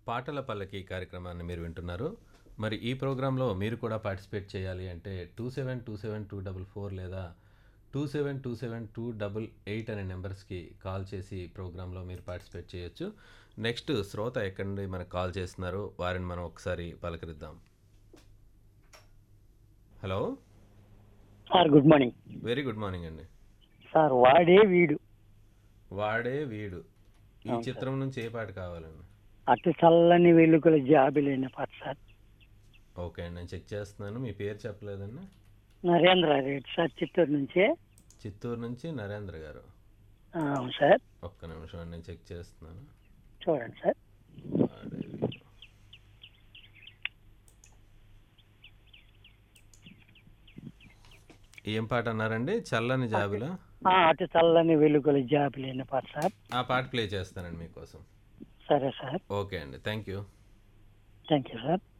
పాటల పల్లకి కార్యక్రమాన్ని మీరు వింటున్నారు మరి ఈ ప్రోగ్రాంలో మీరు కూడా పార్టిసిపేట్ చేయాలి అంటే two seven two seven two double four లేదా two seven two seven two double eight అనే నెంబర్స్కి కాల్ చేసి ప్రోగ్రాంలో మీరు పార్టిసిపేట్ చేయొచ్చు నెక్స్ట్ శ్రోత ఎక్కడి నుండి మనకు కాల్ చేస్తున్నారు వారిని మనం ఒకసారి పలకరిద్దాం hello sir good morning very good morning అండి సార్ వాడే వీడు వాడే వీడు ఈ చిత్రం నుంచి ఏ పాట కావాలండి అటు చల్లని వెలుగుల జాబిలైన పాట సార్ ఓకే అండి నేను చెక్ చేస్తున్నాను మీ పేరు చెప్పలేదండి నరేంద్ర రెడ్డి సార్ చిత్తూరు నుంచి చిత్తూరు నుంచి నరేంద్ర గారు ఆ, అవును సార్ ఒక్క నిమిషం అండి, నేను చెక్ చేస్తున్నాను చూడండి సార్ వాడే వీడు. ఏం పాట అన్నారండి చల్లని జాబిలా ఆ, అటు చల్లని వెలుగుల జాబిలైన పాట సార్ ఆ పాట ప్లే చేస్తానండి మీకోసం సరే సార్ ఓకే అండి thank you thank you sir